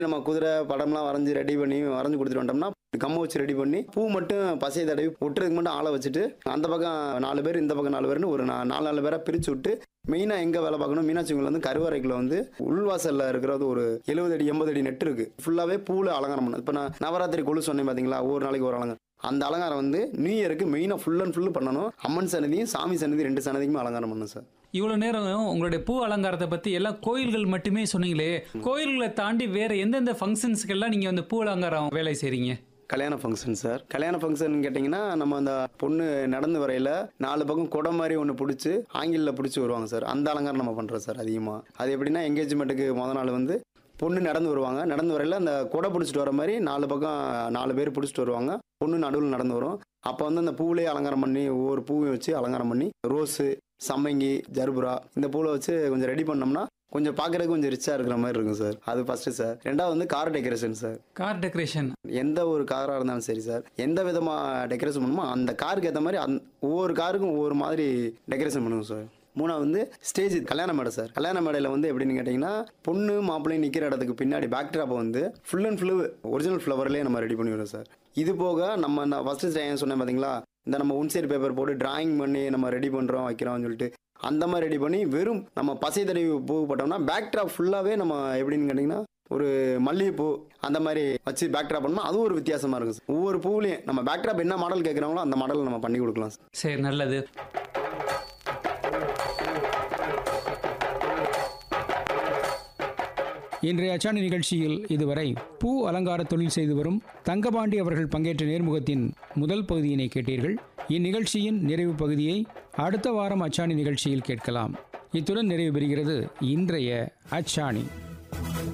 நம்ம குதிரை படம்லாம் வரைஞ்சி ரெடி பண்ணி வரைஞ்சி கொடுத்துட்டு வந்துட்டோம்னா கம்ம வச்சு ரெடி பண்ணி பூ மட்டும் பசையை தடவி ஒட்டுறதுக்கு மட்டும் ஆளை வச்சுட்டு அந்த பக்கம் நாலு பேர் இந்த பக்கம் நாலு பேர்னு ஒரு நா- நாலு நாலு பேராக பிரித்து விட்டு மெயினாக எங்கே வேலை பார்க்கணும் மீனாட்சி கோயில் வந்து கருவறைக்குள்ள வந்து உள்வாசலில் இருக்கிறது ஒரு எழுபது அடி எண்பது அடி நெட் இருக்கு ஃபுல்லாகவே பூவில் அலங்காரம் பண்ணது இப்போ நான் நவராத்திரி கொலு சொன்னேன் பார்த்தீங்களா ஒவ்வொரு நாளைக்கு ஒரு அலங்காரம் அந்த அலங்காரம் வந்து நியூ இயருக்கு மெயினாக ஃபுல் அண்ட் ஃபுல் பண்ணணும் அம்மன் சன்னதியும் சாமி சன்னதி ரெண்டு சன்னதிக்குமே அலங்காரம் பண்ணணும் சார் இவ்வளோ நேரம் உங்களுடைய பூ அலங்காரத்தை பற்றி எல்லாம் கோயில்கள் மட்டுமே சொன்னீங்களே கோயில்களை தாண்டி வேற எந்தெந்த ஃபங்க்ஷன்ஸ்க்கெல்லாம் நீங்கள் வந்து பூ அலங்காரம் வேலை செய்கிறீங்க கல்யாண ஃபங்க்ஷன் சார் கல்யாண ஃபங்க்ஷன் கேட்டிங்கன்னா நம்ம அந்த பொண்ணு நடந்து வரையில நாலு பக்கம் குடம் மாதிரி ஒன்று பிடிச்சி ஆங்கிளில் பிடிச்சி வருவாங்க சார் அந்த அலங்காரம் நம்ம பண்ணுறோம் சார் அதிகமாக அது எப்படின்னா என்கேஜ்மெண்ட்டுக்கு முத நாள் வந்து பொண்ணு நடந்து வருவாங்க நடந்து வரையில அந்த குடை பிடிச்சிட்டு வர மாதிரி நாலு பக்கம் நாலு பேர் பிடிச்சிட்டு வருவாங்க பொண்ணு நடுவில் நடந்து வரும் அப்போ வந்து அந்த பூவிலே அலங்காரம் பண்ணி ஒவ்வொரு பூவையும் வச்சு அலங்காரம் பண்ணி ரோஸு சம்மங்கி ஜர்புரா இந்த பூவில் வச்சு கொஞ்சம் ரெடி பண்ணோம்னா கொஞ்சம் பார்க்கறதுக்கு கொஞ்சம் ரிச்சாக இருக்கிற மாதிரி இருக்கும் சார் அது ஃபஸ்ட்டு சார் ரெண்டாவது வந்து car decoration sir car decoration எந்த ஒரு காராக இருந்தாலும் சரி சார் எந்த விதமாக டெக்கரேஷன் பண்ணுமோ அந்த காருக்கு ஏற்ற மாதிரி அந் ஒவ்வொரு காருக்கும் ஒவ்வொரு மாதிரி டெக்கரேஷன் பண்ணுவோம் சார் மூணாவது வந்து ஸ்டேஜ் கல்யாண மேடை சார் கல்யாண மேடையில் வந்து எப்படின்னு கேட்டிங்கன்னா பொண்ணு மாப்பிள்ளையும் நிற்கிற இடத்துக்கு பின்னாடி பேக்ட்ராப்பை வந்து ஃபுல் அண்ட் ஃபுல்லு ஒரிஜினல் ஃப்ளவர்லேயே நம்ம ரெடி பண்ணிவிடுவோம் சார் இது போக நம்ம நான் ஃபஸ்ட்டு சொன்னேன் பார்த்தீங்களா இந்த நம்ம ஒன்சைட் பேப்பர் போட்டு டிராயிங் பண்ணி நம்ம ரெடி பண்ணுறோம் வைக்கிறோம்னு சொல்லிட்டு அந்த மாதிரி ரெடி பண்ணி வெறும் நம்ம பசை தடவி பூ போட்டோம்னா பேக்ட்ராப் ஃபுல்லாகவே நம்ம எப்படின்னு கேட்டிங்கன்னா ஒரு மல்லிகைப்பூ அந்த மாதிரி வச்சு பேக்ட்ராப் பண்ணோம்னா அதுவும் ஒரு வித்தியாசமாக இருக்கும் சார். ஒவ்வொரு பூவிலையும் நம்ம பேக்ட்ராப் என்ன மாடல் கேட்குறாங்களோ அந்த மாடல் நம்ம பண்ணி கொடுக்கலாம் சார். சரி நல்லது இன்றைய அச்சாணி நிகழ்ச்சியில் இதுவரை பூ அலங்கார தொழில் செய்து வரும் தங்கபாண்டி அவர்கள் பங்கேற்ற நேர்முகத்தின் முதல் பகுதியினை கேட்டீர்கள் இந்நிகழ்ச்சியின் நிறைவு பகுதியை அடுத்த வாரம் அச்சாணி நிகழ்ச்சியில் கேட்கலாம் இத்துடன் நிறைவு பெறுகிறது இன்றைய அச்சாணி